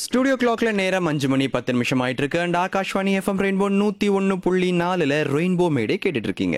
Studio கிளாக்ல நேரம் அஞ்சு மணி பத்து நிமிஷம் ஆயிட்டு இருக்கு அண்ட் ஆகாஷ்வாணி எஃப்எம் ரெயின்போ நூத்தி ஒன்னு புள்ளி நாலுல ரெயின்போ மேடே கேட்டுட்டு இருக்கீங்க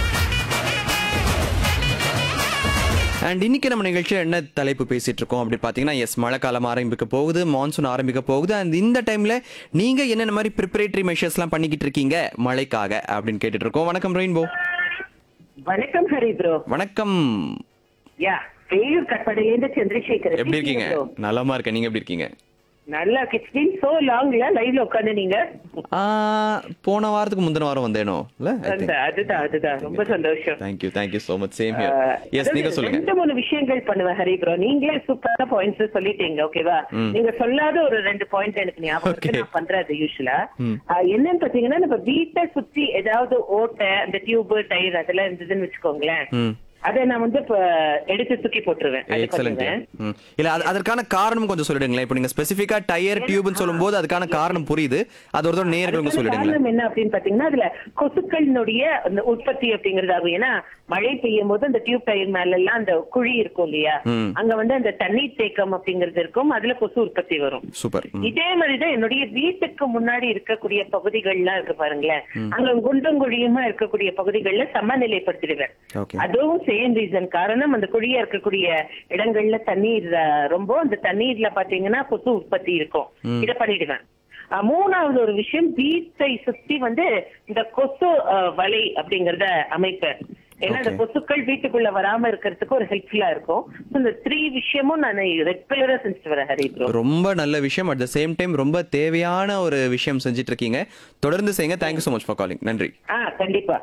அண்ட் இன்னைக்கு நம்ம நிகழ்ச்சியில் என்ன தலைப்பு பேசிட்டு இருக்கோம் அப்படின்னு பார்த்தீங்கன்னா எஸ் மழைக்காலம் ஆரம்பிக்க போகுது மான்சூன் ஆரம்பிக்க போகுது அண்ட் இந்த டைம்ல நீங்க என்னென்ன மாதிரி ப்ரிப்பரேட்டரி மெஷர்ஸ்லாம் பண்ணிக்கிட்டு இருக்கீங்க மழைக்காக அப்படின்னு கேட்டுட்டு இருக்கோம் வணக்கம் ரெயின்போ வணக்கம் ஹரி ப்ரோ வணக்கம் யா வேலூர் கட்படையிலேருந்து சந்திரசேகர் எப்படி இருக்கீங்க bro? நலமா இருக்கேன் நீங்க எப்படி இருக்கீங்க நல்லா இட்ஸ் பீன் சோ லாங்ல லைவ்ல உட்காந்து நீங்க ஆ, போன வாரத்துக்கு முந்தின வாரம் வந்தேனோ இல்ல அந்த அதுதான் அதுதான் ரொம்ப சந்தோஷம் thank you thank you so much same ah, here yes அதாவது நீங்க சொல்லுங்க ரெண்டு மூணு விஷயங்கள் பண்ணுவேன் ஹரி ப்ரோ நீங்களே சூப்பரான பாயிண்ட்ஸ் சொல்லிட்டீங்க ஓகேவா நீங்க சொல்லாத ஒரு ரெண்டு பாயிண்ட் எனக்கு ஞாபகம் இருக்கு Okay. நான் பண்றேன் அது யூஸ்வலா என்னன்னு பாத்தீங்கன்னா நம்ம வீட்டை சுத்தி ஏதாவது ஓட்டை அந்த டியூப் டயர் அதெல்லாம் இருந்ததுன்னு வச்சுக்கோங்களேன் ம் அதை நான் வந்து இப்ப எடுத்து தூக்கி போட்டுருவேன் அது எக்ஸலண்ட் பண்ணுவேன் இல்ல அது அதற்கான காரணம் கொஞ்சம் சொல்லிடுங்களேன் இப்போ நீங்க ஸ்பெசிஃபிக்கா டயர் டியூப்னு சொல்லும்போது அதுக்கான காரணம் புரியுது அது ஒரு தடவை நேர்களுக்கு அதுக்கான சொல்லிடுங்களேன் காரணம் என்ன அப்படின்னு பாத்தீங்கன்னா அதுல கொசுக்களினுடைய அந்த உற்பத்தி அப்படிங்கறது ஆகும் ஏன்னா மழை பெய்யும் போது அந்த டியூப் டயர் மேல எல்லாம் அந்த குழி இருக்கும் இல்லையா ம். அங்க வந்து அந்த தண்ணீர் தேக்கம் அப்படிங்கிறது இருக்கும் அதுல கொசு உற்பத்தி வரும் சூப்பர் இதே மாதிரிதான் என்னுடைய வீட்டுக்கு முன்னாடி இருக்கக்கூடிய பகுதிகள்லாம் இருக்கு பாருங்களேன் அங்க குண்டும் குழியுமா இருக்கக்கூடிய பகுதிகள்ல சமநிலைப்படுத்திடுவேன் ஓகே அதுவும் சேம் ரீசன் காரணம் அந்த குழியா இருக்கக்கூடிய இடங்கள்ல தண்ணீர் அஹ், ரொம்ப அந்த தண்ணீர்ல பாத்தீங்கன்னா கொசு உற்பத்தி இருக்கும் இத பண்ணிடுவேன் அஹ், மூணாவது ஒரு விஷயம் வீட்டை சுத்தி வந்து இந்த கொசு அஹ், வலை அப்படிங்கறத அமைப்பேன் ஏன்னா அந்த Okay. கொசுக்கள் வீட்டுக்குள்ள வராம இருக்கிறதுக்கு ஒரு ஹெல்ப்ஃபுல்லா இருக்கும் So, இந்த த்ரீ விஷயமும் நான் ரெகுலரா செஞ்சுட்டு வரேன் ஹரி ப்ரோ ரொம்ப நல்ல விஷயம் அட் த சேம் டைம் ரொம்ப தேவையான ஒரு விஷயம் செஞ்சுட்டு இருக்கீங்க தொடர்ந்து செய்யுங்க thank you so much for calling நன்றி ஆ கண்டிப்பா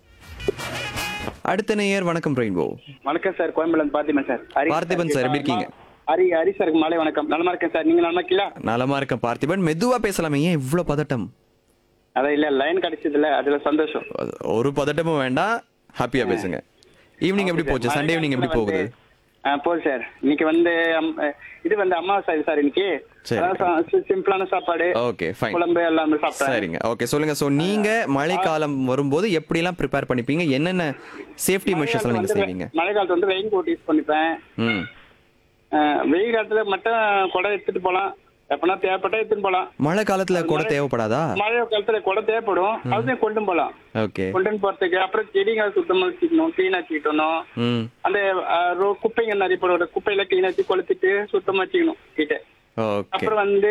அடுத்த நேயர் வணக்கம் ரெயின்போ வணக்கம் சார் கோயம்புலேருந்து பார்த்திபன் சார் ஹரி பார்த்திபன் சார், எப்படி இருக்கீங்க? ஹரி ஹரி சாருக்கு மாலை வணக்கம் நலமா இருக்கேன் சார் நீங்க நலமா இருக்கீங்களா நலமா இருக்க பார்த்திபன் மெதுவா பேசலாமே ஏன் இவ்ளோ பதட்டம் அதான் இல்ல லைன் கிடைச்சதுல அதுல சந்தோஷம் ஒரு பதட்டமும் வேண்டாம் ஹாப்பியா பேசுங்க ஈவினிங் எப்படி போச்சு சண்டே ஈவினிங் எப்படி போகுது ஆ, போகுது சார் இன்னைக்கு வந்து அம், இது வந்து அமாவாசை சார் இன்னைக்கு சரி. அதான் சா- சி- சிம்பிளான சாப்பாடு ஓகே ஃபைன் குழம்பு எல்லாமே சாப்பிட்டேன் சரிங்க ஓகே சொல்லுங்க சோ நீங்க மழைக்காலம் வரும்போது எப்படி எல்லாம் ப்ரிப்பேர் பண்ணிப்பீங்க என்னென்ன சேஃப்டி மெஷர்ஸ் நீங்க வந்து செய்வீங்க மழை காலத்துல வந்து ரெயின் கோட் யூஸ் பண்ணிப்பேன் ம் ஆ, வெயில் காலத்துல மட்டும் குடை எடுத்துட்டு போலாம் எப்பனா தேவைப்பட்டா எடுத்துட்டு போலாம் மழை காலத்துல கூட தேவைப்படாதா மழை காலத்துல குடை தேவைப்படும் அதையும் கொண்டு போலாம் ஓகே கொண்டு போறதுக்கு அப்புறம் செடிங்க சுத்தமா வச்சுக்கணும் கிளீனா வச்சுக்கிட்டணும் ம் அந்த அஹ், ரோ- குப்பைங்க நிறைய போடுற குப்பையில கிளீனா வச்சு கொளுத்திட்டு சுத்தமா வச்சுக்கணும் கிட்ட ஓகே அப்புறம் வந்து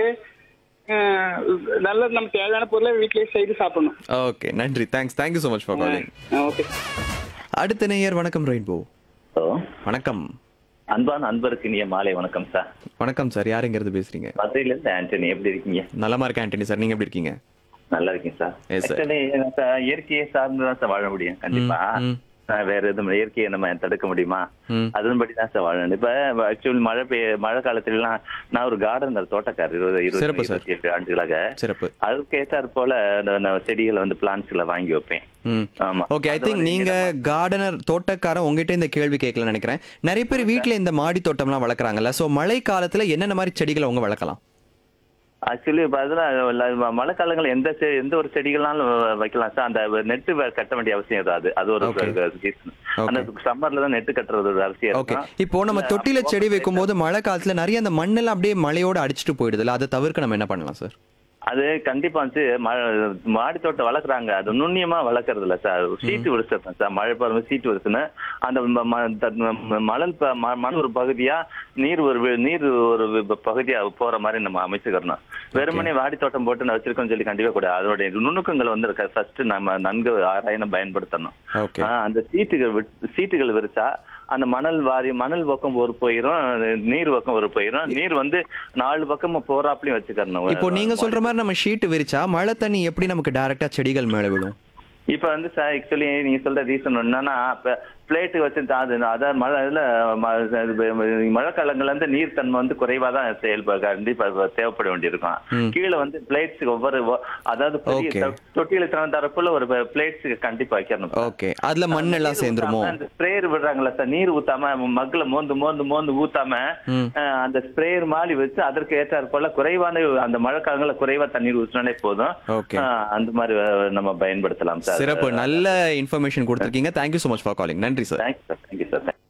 அஹ், நல்ல நம்ம தேவையான பொருளை வீட்லயே செய்து சாப்பிடணும் ஓகே நன்றி thanks thank you so much for calling okay அடுத்த நேயர் வணக்கம் ரெயின்போ ஹலோ வணக்கம் அன்பான அன்பருக்கு இனிய மாலை வணக்கம் சார் வணக்கம் சார் யாருங்கிறது பேசுறீங்க மதுரையில இருந்து ஆண்டனி எப்படி இருக்கீங்க நலமா இருக்கேன் ஆண்டனி சார் நீங்க எப்படி இருக்கீங்க நல்லா இருக்கீங்க sir Yes, sir. Actually sir இயற்கையை சார்ந்து தான் சார் வாழ முடியும் கண்டிப்பா ம். சார், வேற எதுவும் இயற்கையை நம்ம தடுக்க முடியுமா ம். அதன்படி தான் சார் வாழணும் இப்ப ஆக்சுவலி மழை பெய்ய மழை காலத்துல எல்லாம் நான் ஒரு கார்டனர் தோட்டக்காரர் இருபது சிறப்பு, இருபது sir. இருபத்தி எட்டு ஆண்டுகளாக சிறப்பு அதுக்கு ஏற்றாற் போல நான் நான் செடிகளை வந்து பிளான்ஸ்களை வாங்கி வைப்பேன் ம் ஆமா ஓகே ஐ அது திங்க் வந்து நீங்க கார்டனர் தோட்டக்காரன் உங்ககிட்ட இந்த கேள்வி கேட்கல நினைக்கிறேன் நிறைய பேர் வீட்ல இந்த மாடி தோட்டம்லாம் வளர்க்குறாங்கல்ல சோ மழை காலத்துல என்னென்ன மாதிரி செடிகளை உங்க வளர்க்கலாம் ஆக்சுவலி இப்போ அதெல்லாம் மழை காலங்கள் எந்த செ- எந்த ஒரு செடிகள்னாலும் வைக்கலாம் சார் அந்த நெட்டு கட்ட வேண்டிய அவசியம் இருக்காது அது ஒரு Okay. reason. அந்த சம்மர்ல தான் நெட்டு கட்டுறது ஒரு அவசியம் ஓகே இருக்கும் இப்போ நம்ம தொட்டில செடி வைக்கும்போது மழை காலத்துல நிறைய அந்த மண்ணெல்லாம் அப்படியே மழையோட அடிச்சிட்டு போயிடுதுல அதை தவிர்க்க நம்ம என்ன பண்ணலாம் சார் அது கண்டிப்பா வந்து ம- மாடி தோட்டம் வளர்க்குறாங்க அது நுண்ணியமா வளர்க்கறது இல்ல சார் சீட்டு விடுச்சிருக்கேன் சார் மழை பருவம் சீட்டு விடுச்சுன்னு அந்த ம- ம- த- ம- மணல் ப- ம- மண் ஒரு பகுதியா நீர் ஒரு வி- நீர் ஒரு வி- பகுதியா போற மாதிரி நம்ம அமைச்சுக்கிறணும் வெறுமனே வாடி தோட்டம் போட்டு நான் வச்சிருக்கோம்னு சொல்லி கண்டிப்பா கூட அதோடைய நுணுக்கங்கள் வந்து ஃபர்ஸ்ட் நம்ம நன்கு ஆராயணும் பயன்படுத்தணும் ஓகே ஆ, அந்த சீட்டுகள் விட்- சீட்டுகள் விரிச்சா அந்த மணல் வாரி மணல் பக்கம் ஒரு போயிரும் நீர் பக்கம் ஒரு போயிரும் நீர் வந்து நாலு பக்கமும் போறாப்லயும் வச்சுக்கணும் இப்போ நீங்க சொல்ற மாதிரி நம்ம ஷீட் விரிச்சா மழை தண்ணி எப்படி நமக்கு டைரக்டா செடிகள் மேல விழும் இப்ப வந்து சார் ஆக்சுவலி நீங்க சொல்ற ரீசன் என்னன்னா பிளேட்டு வச்சு அது அதான் மழை இதுல ம- இது மழை காலங்கள்ல இருந்து நீர் தன்மை வந்து குறைவா தான் செயல்பட கண்டிப்பா தேவைப்பட வேண்டியிருக்கும் கீழே வந்து பிளேட்ஸ் ஒவ்வொரு ஒ- அதாவது பெரிய Okay. தொ- தொட்டியில திறந்தாரப்புல ஒரு பிளேட்ஸ் கண்டிப்பா வைக்கணும் ஓகே அதுல மண் எல்லாம் சேர்ந்துருமோ அந்த ஸ்ப்ரேயர் விடுறாங்களா சார் நீர் ஊத்தாம மக்களை மோந்து மோந்து மோந்து ஊத்தாம ம். அஹ், அந்த ஸ்ப்ரேயர் மாதிரி வச்சு அதற்கு ஏற்றாற் போல குறைவான அந்த மழை காலங்கள்ல குறைவா தண்ணீர் ஊற்றினாலே போதும் Okay. அஹ், அந்த மாதிரி அஹ், நம்ம பயன்படுத்தலாம் சார் சிறப்பு நல்ல இன்ஃபர்மேஷன் கொடுத்துருக்கீங்க thank you so much for calling நன்றி sir thank you sir thank you sir